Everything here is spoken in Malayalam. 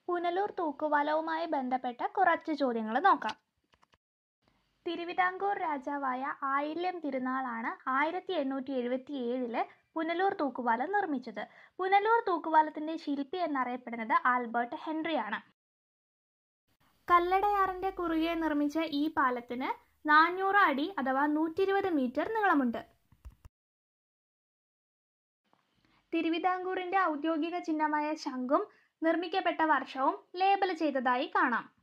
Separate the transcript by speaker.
Speaker 1: പുനലൂർ തൂക്കുപാലവുമായി ബന്ധപ്പെട്ട കുറച്ച് ചോദ്യങ്ങൾ നോക്കാം തിരുവിതാംകൂർ രാജാവായ ആയില്യം തിരുനാളാണ് ആയിരത്തി എണ്ണൂറ്റി എഴുപത്തി ഏഴില് പുനലൂർ തൂക്കുപാലം നിർമ്മിച്ചത് പുനലൂർ തൂക്കുപാലത്തിന്റെ ശില്പി എന്നറിയപ്പെടുന്നത് ആൽബർട്ട് ഹെൻറിയാണ് കല്ലടയാറിന്റെ കുറുകെ നിർമ്മിച്ച ഈ പാലത്തിന് നാനൂറ് അടി അഥവാ നൂറ്റി ഇരുപത് മീറ്റർ നീളമുണ്ട് തിരുവിതാംകൂറിന്റെ ഔദ്യോഗിക ചിഹ്നമായ ശംഖും നിർമ്മിക്കപ്പെട്ട വർഷവും ലേബൽ ചെയ്തതായി കാണാം